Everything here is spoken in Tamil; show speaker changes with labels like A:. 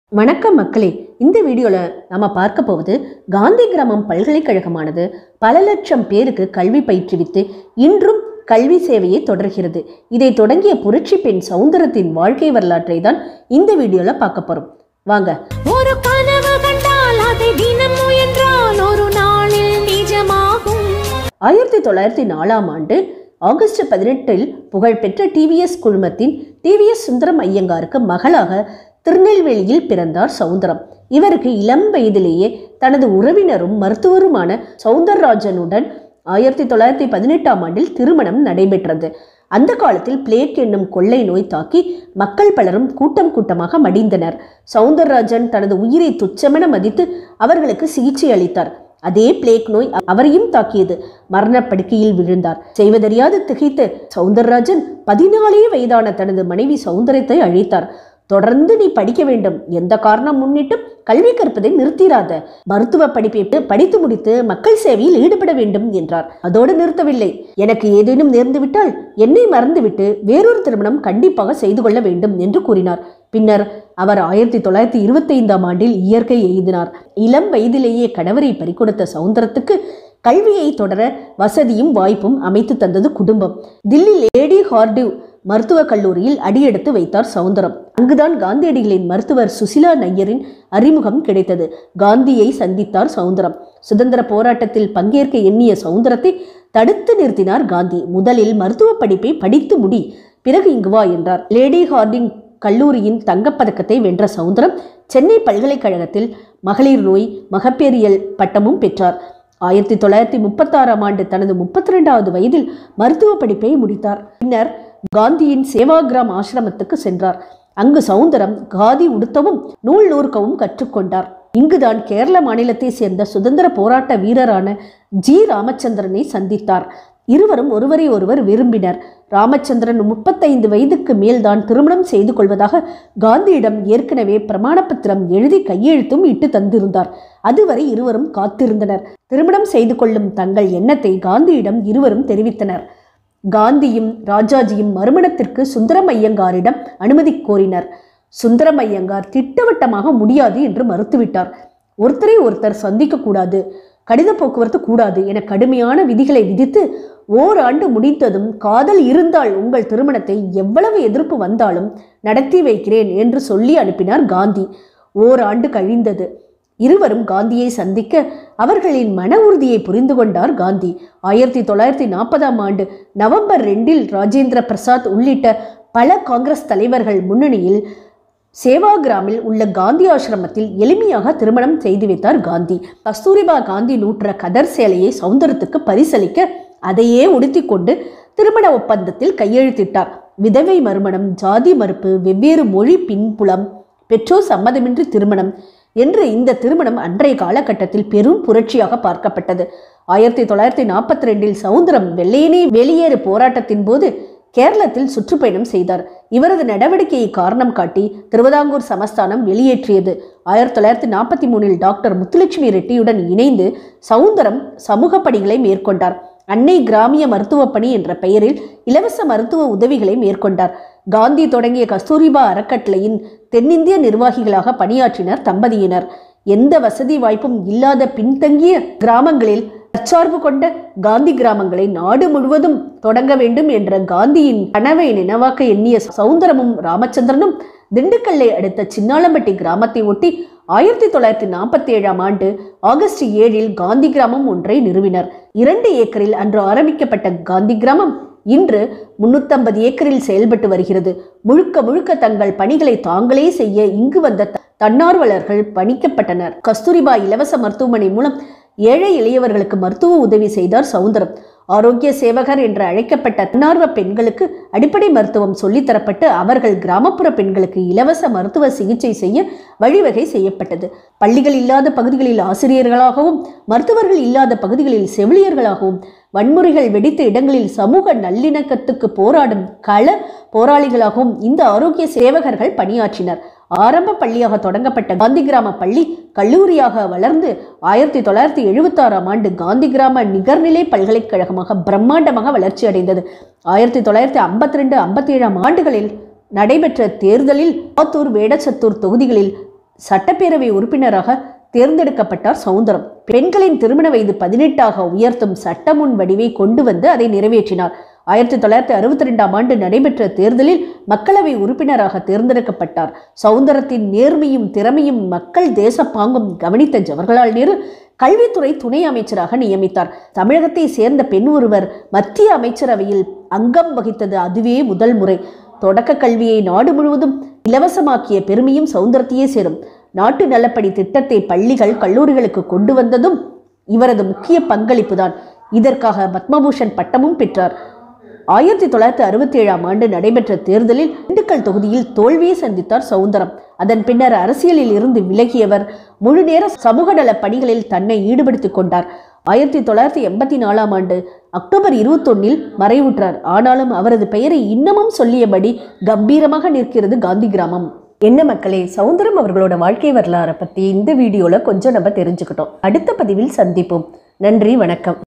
A: வணக்கம் மக்களே இந்த வீடியோவில் நம்ம பார்க்க போவது காந்தி கிராமம் பல்கலைக்கழகமானது பல லட்சம் பேருக்கு கல்வி பயிற்றுவித்து இன்றும் கல்வி சேவையை தொடர்கிறது இதை தொடங்கிய புரட்சி பெண் சவுந்தரத்தின் வாழ்க்கை வரலாற்றை தான் இந்த வீடியோவில் பார்க்க போகிறோம் வாங்க
B: ஒரு கனவு கண்டால் அதை தினம் முயன்றால் ஒரு நாளில் நிஜமாகும்
A: ஆயிரத்தி தொள்ளாயிரத்தி நாலாம் ஆண்டு ஆகஸ்ட் பதினெட்டில் புகழ்பெற்ற டிவிஎஸ் குழுமத்தின் டிவிஎஸ் சுந்தரம் ஐயங்காருக்கு மகளாக திருநெல்வேலியில் பிறந்தார் சவுந்தரம் இவருக்கு இளம் வயதிலேயே தனது உறவினரும் மருத்துவருமான சவுந்தரராஜனுடன் ஆயிரத்தி தொள்ளாயிரத்தி பதினெட்டாம் ஆண்டில் திருமணம் நடைபெற்றது அந்த காலத்தில் பிளேக் என்னும் கொள்ளை நோய் தாக்கி மக்கள் பலரும் கூட்டம் கூட்டமாக மடிந்தனர் சவுந்தரராஜன் தனது உயிரை துச்சமென மதித்து அவர்களுக்கு சிகிச்சை அளித்தார் அதே பிளேக் நோய் அவரையும் தாக்கியது மரணப்படுக்கையில் விழுந்தார் செய்வதறியாது திகைத்த சவுந்தரராஜன் பதினாலே வயதான தனது மனைவி சவுந்தரத்தை அழைத்தார் தொடர்ந்து நீ படிக்க வேண்டும் எந்த காரணம் முன்னிட்டும் கல்வி கற்பதை நிறுத்திராத மருத்துவ படிப்பை படித்து முடித்து மக்கள் சேவையில் ஈடுபட வேண்டும் என்றார் அதோடு நிறுத்தவில்லை எனக்கு ஏதேனும் நேர்ந்துவிட்டால் என்னை மறந்துவிட்டு வேறொரு திருமணம் கண்டிப்பாக செய்து கொள்ள வேண்டும் என்று கூறினார் பின்னர் அவர் ஆயிரத்தி தொள்ளாயிரத்தி இருபத்தி ஐந்தாம் ஆண்டில் இயற்கை எழுதினார் இளம் வயதிலேயே கணவரை பறிகொடுத்த சவுந்தரத்துக்கு கல்வியை தொடர வசதியும் வாய்ப்பும் அமைத்து தந்தது குடும்பம் தில்லி லேடி ஹார்டிவ் மருத்துவக் கல்லூரியில் அடியெடுத்து வைத்தார் சவுந்தரம் அங்குதான் காந்தியடிகளின் மருத்துவர் சுசிலா நையரின் அறிமுகம் கிடைத்தது காந்தியை சந்தித்தார் சவுந்தரம் சுதந்திர போராட்டத்தில் பங்கேற்க எண்ணிய சவுந்தரத்தை தடுத்து நிறுத்தினார் காந்தி முதலில் மருத்துவ படிப்பை படித்து முடி பிறகு இங்கு வா என்றார் லேடி ஹார்டிங் கல்லூரியின் தங்கப்பதக்கத்தை வென்ற சவுந்தரம் சென்னை பல்கலைக்கழகத்தில் மகளிர் நோய் மகப்பேறியல் பட்டமும் பெற்றார் ஆயிரத்தி தொள்ளாயிரத்தி முப்பத்தாறாம் ஆண்டு தனது முப்பத்தி ரெண்டாவது வயதில் மருத்துவ படிப்பை முடித்தார் பின்னர் காந்தியின் சேவாகிராம் ஆசிரமத்துக்கு சென்றார் அங்கு சவுந்தரம் காதி உடுத்தவும் நூல் நூற்கவும் கற்றுக்கொண்டார் இங்குதான் கேரள மாநிலத்தை சேர்ந்த சுதந்திர போராட்ட வீரரான ஜி ராமச்சந்திரனை சந்தித்தார் இருவரும் ஒருவரை ஒருவர் விரும்பினர் ராமச்சந்திரன் முப்பத்தைந்து வயதுக்கு மேல்தான் திருமணம் செய்து கொள்வதாக காந்தியிடம் ஏற்கனவே பிரமாணப்பத்திரம் எழுதி கையெழுத்தும் இட்டு தந்திருந்தார் அதுவரை இருவரும் காத்திருந்தனர் திருமணம் செய்து கொள்ளும் தங்கள் எண்ணத்தை காந்தியிடம் இருவரும் தெரிவித்தனர் காந்தியும் ராஜாஜியும் மறுமணத்திற்கு சுந்தரம் ஐயங்காரிடம் அனுமதி கோரினர் சுந்தரம் ஐயங்கார் திட்டவட்டமாக முடியாது என்று மறுத்துவிட்டார் ஒருத்தரை ஒருத்தர் சந்திக்க கூடாது கடித போக்குவரத்து கூடாது என கடுமையான விதிகளை விதித்து ஓராண்டு முடிந்ததும் காதல் இருந்தால் உங்கள் திருமணத்தை எவ்வளவு எதிர்ப்பு வந்தாலும் நடத்தி வைக்கிறேன் என்று சொல்லி அனுப்பினார் காந்தி ஓராண்டு கழிந்தது இருவரும் காந்தியை சந்திக்க அவர்களின் மன உறுதியை புரிந்து கொண்டார் காந்தி ஆயிரத்தி தொள்ளாயிரத்தி நாற்பதாம் ஆண்டு நவம்பர் ரெண்டில் ராஜேந்திர பிரசாத் உள்ளிட்ட பல காங்கிரஸ் தலைவர்கள் முன்னணியில் சேவாகிராமில் உள்ள காந்தி ஆசிரமத்தில் எளிமையாக திருமணம் செய்து வைத்தார் காந்தி கஸ்தூரிபா காந்தி நூற்ற கதர் சேலையை சவுந்தரத்துக்கு பரிசளிக்க அதையே உடுத்திக்கொண்டு திருமண ஒப்பந்தத்தில் கையெழுத்திட்டார் விதவை மறுமணம் ஜாதி மறுப்பு வெவ்வேறு மொழி பின்புலம் பெற்றோர் சம்மதமின்றி திருமணம் என்று இந்த திருமணம் அன்றைய காலகட்டத்தில் பெரும் புரட்சியாக பார்க்கப்பட்டது ஆயிரத்தி தொள்ளாயிரத்தி நாற்பத்தி ரெண்டில் சவுந்தரம் வெள்ளையனே வெளியேறு போராட்டத்தின் போது கேரளத்தில் சுற்றுப்பயணம் செய்தார் இவரது நடவடிக்கையை காரணம் காட்டி திருவிதாங்கூர் சமஸ்தானம் வெளியேற்றியது ஆயிரத்தி தொள்ளாயிரத்தி நாற்பத்தி மூணில் டாக்டர் முத்துலட்சுமி ரெட்டியுடன் இணைந்து சவுந்தரம் சமூக பணிகளை மேற்கொண்டார் அன்னை கிராமிய மருத்துவ பணி என்ற பெயரில் இலவச மருத்துவ உதவிகளை மேற்கொண்டார் காந்தி தொடங்கிய கஸ்தூரிபா அறக்கட்டளையின் தென்னிந்திய நிர்வாகிகளாக பணியாற்றினர் தம்பதியினர் எந்த வசதி வாய்ப்பும் இல்லாத பின்தங்கிய கிராமங்களில் தற்சார்பு கொண்ட காந்தி கிராமங்களை நாடு முழுவதும் தொடங்க வேண்டும் என்ற காந்தியின் கனவை நினைவாக்க எண்ணிய சவுந்தரமும் ராமச்சந்திரனும் திண்டுக்கல்லை அடுத்த சின்னாளம்பட்டி கிராமத்தை ஒட்டி ஆயிரத்தி தொள்ளாயிரத்தி நாற்பத்தி ஏழாம் ஆண்டு ஆகஸ்ட் ஏழில் காந்தி கிராமம் ஒன்றை நிறுவினர் இரண்டு ஏக்கரில் அன்று ஆரம்பிக்கப்பட்ட காந்தி கிராமம் இன்று முன்னூத்தம்பது ஏக்கரில் செயல்பட்டு வருகிறது முழுக்க முழுக்க தங்கள் பணிகளை தாங்களே செய்ய இங்கு வந்த த- தன்னார்வலர்கள் பணிக்கப்பட்டனர் கஸ்தூரிபா இலவச மருத்துவமனை மூலம் ஏழை எளியவர்களுக்கு மருத்துவ உதவி செய்தார் சவுந்தரம் ஆரோக்கிய சேவகர் என்று அழைக்கப்பட்ட தன்னார்வ பெண்களுக்கு அடிப்படை மருத்துவம் சொல்லித்தரப்பட்டு அவர்கள் கிராமப்புற பெண்களுக்கு இலவச மருத்துவ சிகிச்சை செய்ய வழிவகை செய்யப்பட்டது பள்ளிகள் இல்லாத பகுதிகளில் ஆசிரியர்களாகவும் மருத்துவர்கள் இல்லாத பகுதிகளில் செவிலியர்களாகவும் வன்முறைகள் வெடித்த இடங்களில் சமூக நல்லிணக்கத்துக்கு போராடும் கள போராளிகளாகவும் இந்த ஆரோக்கிய சேவகர்கள் பணியாற்றினர் ஆரம்ப பள்ளியாக தொடங்கப்பட்ட காந்தி கிராம பள்ளி கல்லூரியாக வளர்ந்து ஆயிரத்தி தொள்ளாயிரத்தி எழுபத்தாறாம் ஆண்டு காந்தி கிராம நிகர்நிலை பல்கலைக்கழகமாக பிரம்மாண்டமாக வளர்ச்சி அடைந்தது ஆயிரத்தி தொள்ளாயிரத்தி ஐம்பத்தி ரெண்டு ஐம்பத்தி ஏழாம் ஆண்டுகளில் நடைபெற்ற தேர்தலில் ஆத்தூர் வேடச்சத்தூர் தொகுதிகளில் சட்டப்பேரவை உறுப்பினராக தேர்ந்தெடுக்கப்பட்டார் சவுந்தரம் பெண்களின் திருமண வயது பதினெட்டாக உயர்த்தும் சட்டமுன் வடிவை கொண்டு வந்து அதை நிறைவேற்றினார் ஆயிரத்தி தொள்ளாயிரத்தி அறுபத்தி ரெண்டாம் ஆண்டு நடைபெற்ற தேர்தலில் மக்களவை உறுப்பினராக தேர்ந்தெடுக்கப்பட்டார் சவுந்தரத்தின் நேர்மையும் திறமையும் மக்கள் தேசப்பாங்கும் கவனித்த ஜவஹர்லால் நேரு கல்வித்துறை துணை அமைச்சராக நியமித்தார் தமிழகத்தை சேர்ந்த பெண் ஒருவர் மத்திய அமைச்சரவையில் அங்கம் வகித்தது அதுவே முதல் முறை தொடக்க கல்வியை நாடு முழுவதும் இலவசமாக்கிய பெருமையும் சவுந்தரத்தையே சேரும் நாட்டு நலப்படி திட்டத்தை பள்ளிகள் கல்லூரிகளுக்கு கொண்டு வந்ததும் இவரது முக்கிய பங்களிப்புதான் இதற்காக பத்மபூஷன் பட்டமும் பெற்றார் ஆயிரத்தி தொள்ளாயிரத்தி அறுபத்தி ஏழாம் ஆண்டு நடைபெற்ற தேர்தலில் திண்டுக்கல் தொகுதியில் தோல்வியை சந்தித்தார் சவுந்தரம் அதன் பின்னர் அரசியலில் இருந்து விலகியவர் முழுநேர சமூக நலப் பணிகளில் தன்னை ஈடுபடுத்திக் கொண்டார் ஆயிரத்தி தொள்ளாயிரத்தி எண்பத்தி நாலாம் ஆண்டு அக்டோபர் இருபத்தொன்னில் மறைவுற்றார் ஆனாலும் அவரது பெயரை இன்னமும் சொல்லியபடி கம்பீரமாக நிற்கிறது காந்தி கிராமம் என்ன மக்களே சவுந்தரம் அவர்களோட வாழ்க்கை வரலாறை பத்தி இந்த வீடியோல கொஞ்சம் நம்ம தெரிஞ்சுக்கிட்டோம் அடுத்த பதிவில் சந்திப்போம் நன்றி வணக்கம்